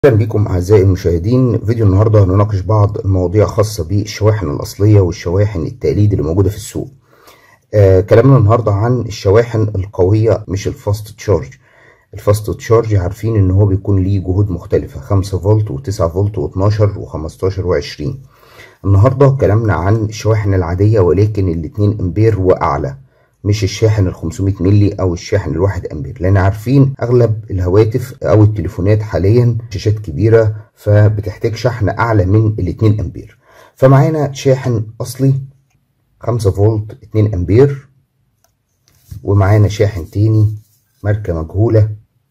اهلا بكم اعزائي المشاهدين فيديو النهارده هنناقش بعض المواضيع خاصه بالشواحن الاصليه والشواحن التقليد اللي موجوده في السوق آه كلامنا النهارده عن الشواحن القويه مش الفاست تشارج الفاست تشارج عارفين ان هو بيكون ليه جهود مختلفه 5 فولت و9 فولت و12 و15 و20 النهارده كلامنا عن الشواحن العاديه ولكن ال 2 امبير واعلى مش الشاحن ال 500 ملي او الشاحن الواحد امبير لان عارفين اغلب الهواتف او التليفونات حاليا شاشات كبيره فبتحتاج شحن اعلى من ال 2 امبير فمعانا شاحن اصلي 5 فولت 2 امبير ومعانا شاحن تاني ماركه مجهوله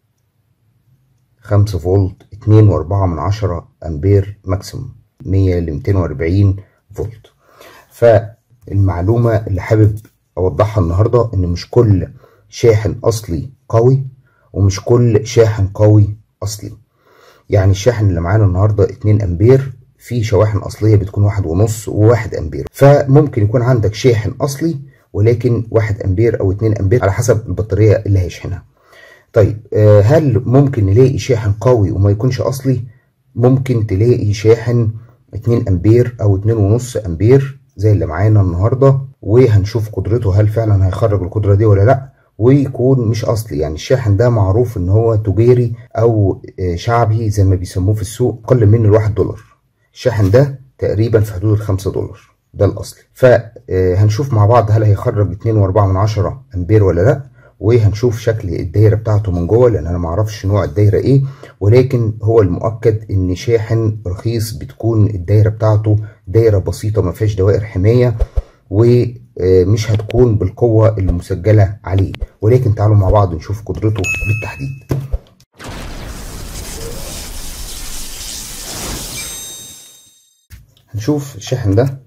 5 فولت 2 و4 من عشرة امبير ماكسيموم 100 ل 240 فولت فالمعلومه اللي حابب اوضحها النهارده ان مش كل شاحن اصلي قوي ومش كل شاحن قوي اصلي يعني الشاحن اللي معانا النهارده 2 امبير في شواحن اصليه بتكون واحد ونص وواحد امبير فممكن يكون عندك شاحن اصلي ولكن واحد امبير او 2 امبير على حسب البطاريه اللي هيشحنها طيب هل ممكن نلاقي شاحن قوي وما يكونش اصلي ممكن تلاقي شاحن 2 امبير او 2 ونص امبير زي اللي معانا النهارده وهنشوف قدرته هل فعلا هيخرج القدره دي ولا لا ويكون مش اصلي يعني الشاحن ده معروف ان هو تجاري او شعبي زي ما بيسموه في السوق اقل من الواحد دولار الشاحن ده تقريبا في حدود الخمسة دولار ده الاصلي فهنشوف مع بعض هل هيخرج 2 واربعة من عشرة امبير ولا لا وهنشوف شكل الدايره بتاعته من جوه لان انا ما اعرفش نوع الدايره ايه ولكن هو المؤكد ان شاحن رخيص بتكون الدايره بتاعته دايره بسيطه ما فيهاش دوائر حمايه ومش هتكون بالقوه اللي مسجله عليه ولكن تعالوا مع بعض نشوف قدرته بالتحديد هنشوف الشاحن ده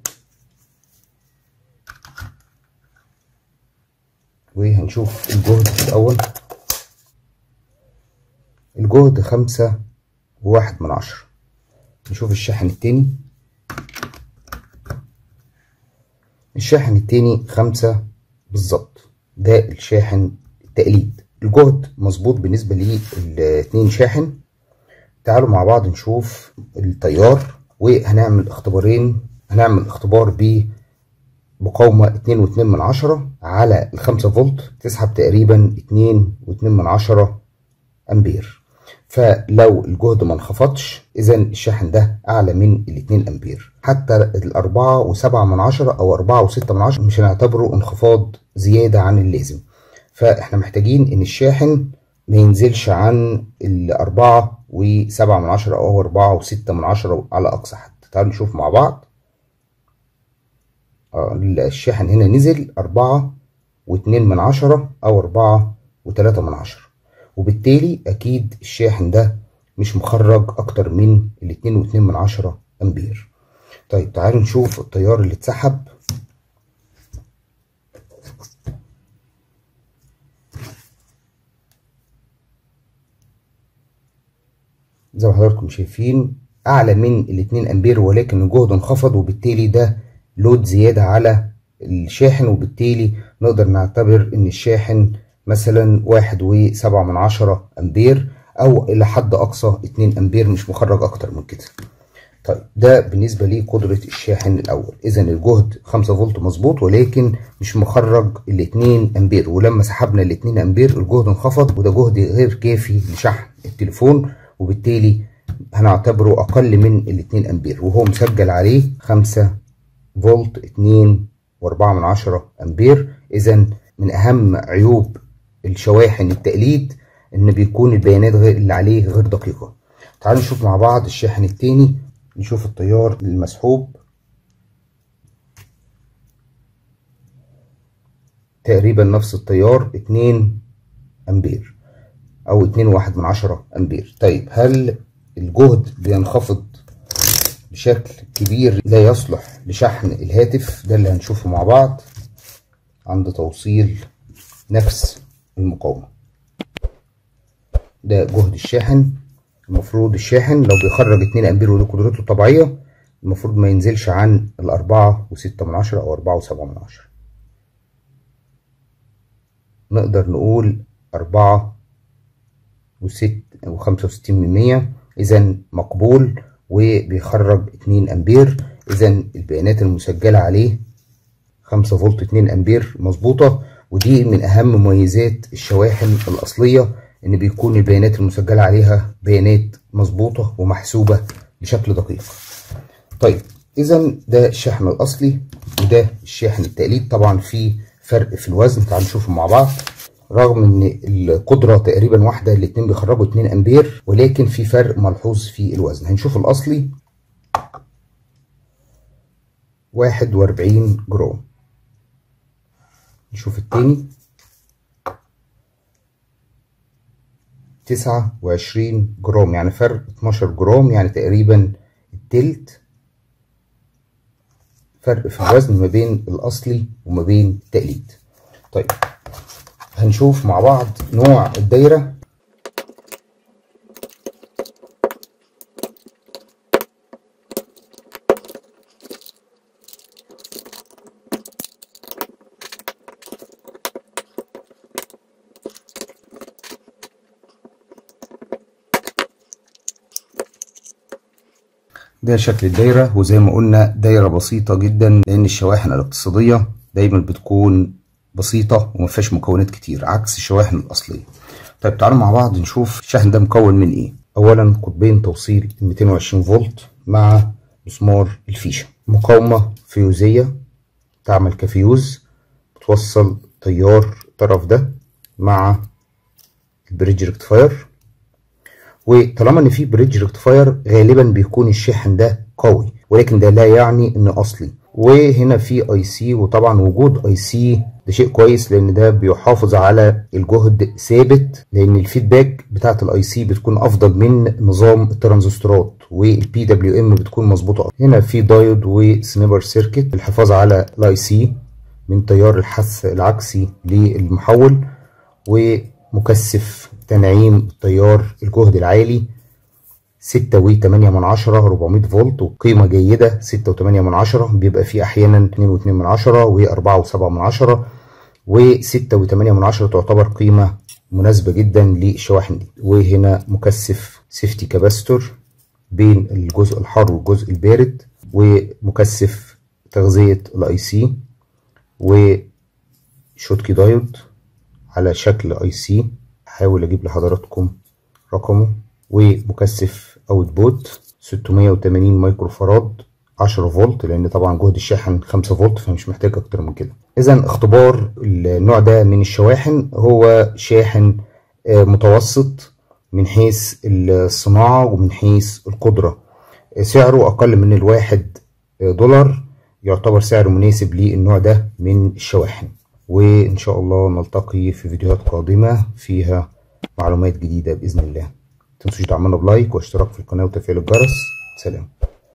وهنشوف الجهد في الأول الجهد خمسة وواحد من عشرة نشوف الشاحن التاني الشاحن التاني خمسة بالظبط ده الشاحن التقليد الجهد مظبوط بالنسبة للاتنين شاحن تعالوا مع بعض نشوف التيار وهنعمل اختبارين هنعمل اختبار ب مقاومة اتنين واتنين من عشرة على الخمسة فولت تسحب تقريبا اتنين واتنين من عشرة أمبير فلو الجهد ما انخفضش إذا الشاحن ده أعلى من الاتنين أمبير حتى الأربعة وسبعة من عشرة أو أربعة وستة من عشرة مش هنعتبره انخفاض زيادة عن اللازم فإحنا محتاجين إن الشاحن ما ينزلش عن الأربعة وسبعة من عشرة أو أربعة وستة من عشرة على أقصى حد تعالوا نشوف مع بعض الشاحن هنا نزل أربعة واتنين من عشرة أو أربعة وتلاتة من عشرة وبالتالي أكيد الشاحن ده مش مخرج أكتر من الاتنين واتنين من عشرة أمبير طيب تعالوا نشوف التيار اللي اتسحب زي ما حضراتكم شايفين أعلى من الاتنين أمبير ولكن الجهد انخفض وبالتالي ده لود زيادة على الشاحن وبالتالي نقدر نعتبر ان الشاحن مثلا واحد وسبعة من عشرة امبير او الى حد اقصى اتنين امبير مش مخرج اكتر من كده طيب ده بالنسبة لقدرة الشاحن الاول اذا الجهد خمسة فولت مظبوط ولكن مش مخرج الاتنين امبير ولما سحبنا الاتنين امبير الجهد انخفض وده جهد غير كافي لشحن التليفون وبالتالي هنعتبره اقل من الاتنين امبير وهو مسجل عليه خمسة فولت اتنين واربعة من عشرة امبير اذا من اهم عيوب الشواحن التقليد ان بيكون البيانات غير اللي عليه غير دقيقة تعالوا نشوف مع بعض الشاحن التاني نشوف التيار المسحوب تقريبا نفس التيار اتنين امبير او اتنين واحد من عشرة امبير طيب هل الجهد بينخفض بشكل كبير لا يصلح لشحن الهاتف ده اللي هنشوفه مع بعض عند توصيل نفس المقاومة ده جهد الشاحن المفروض الشاحن لو بيخرج 2 امبير ودي قدرته الطبيعية المفروض ما ينزلش عن الأربعة وستة من عشرة أو أربعة وسبعة من عشرة نقدر نقول أربعة وست وخمسة وستين من مية اذا مقبول وبيخرج 2 امبير اذا البيانات المسجله عليه 5 فولت 2 امبير مظبوطه ودي من اهم مميزات الشواحن الاصليه ان بيكون البيانات المسجله عليها بيانات مظبوطه ومحسوبه بشكل دقيق طيب اذا ده الشاحن الاصلي وده الشاحن التقليد طبعا في فرق في الوزن تعالوا نشوفه مع بعض رغم ان القدره تقريبا واحده الاتنين بيخرجوا 2 امبير ولكن في فرق ملحوظ في الوزن هنشوف الاصلي 41 جرام نشوف التاني 29 جرام يعني فرق 12 جرام يعني تقريبا التلت فرق في الوزن ما بين الاصلي وما بين التقليد طيب هنشوف مع بعض نوع الدايره ده شكل الدايرة وزي ما قلنا دايرة بسيطة جدا لأن الشواحن الاقتصادية دايما بتكون بسيطة وما فيهاش مكونات كتير عكس الشواحن الأصلية. طيب تعالوا مع بعض نشوف الشاحن ده مكون من إيه. أولا قطبين توصيل 220 فولت مع مسمار الفيشة. مقاومة فيوزية تعمل كفيوز بتوصل تيار الطرف ده مع البريدج ريكتفاير وطالما ان في بريدج ريكتفاير غالبا بيكون الشاحن ده قوي ولكن ده لا يعني انه اصلي وهنا في اي سي وطبعا وجود اي سي ده شيء كويس لان ده بيحافظ على الجهد ثابت لان الفيدباك بتاعت الاي سي بتكون افضل من نظام الترانزستورات والبي دبليو ام بتكون مظبوطه هنا في دايود وسنيبر سيركت للحفاظ على الاي سي من تيار الحث العكسي للمحول ومكثف تنعيم التيار الجهد العالي ستة وتمانية من عشرة 400 فولت وقيمة جيدة ستة وتمانية من عشرة بيبقى فيه أحيانا اتنين واتنين من عشرة وأربعة وسبعة من عشرة وستة وتمانية من عشرة تعتبر قيمة مناسبة جدا للشواحن دي وهنا مكثف سيفتي كاباستور بين الجزء الحار والجزء البارد ومكثف تغذية الاي سي وشوتكي دايود على شكل اي سي هحاول اجيب لحضراتكم رقمه ومكثف اوت بوت 680 مايكرو فاراد 10 فولت لان طبعا جهد الشاحن 5 فولت فمش محتاج اكتر من كده اذا اختبار النوع ده من الشواحن هو شاحن متوسط من حيث الصناعة ومن حيث القدرة سعره اقل من الواحد دولار يعتبر سعر مناسب للنوع ده من الشواحن وإن شاء الله نلتقي في فيديوهات قادمة فيها معلومات جديدة بإذن الله متنسوش دعمنا بلايك واشتراك في القناة وتفعيل الجرس سلام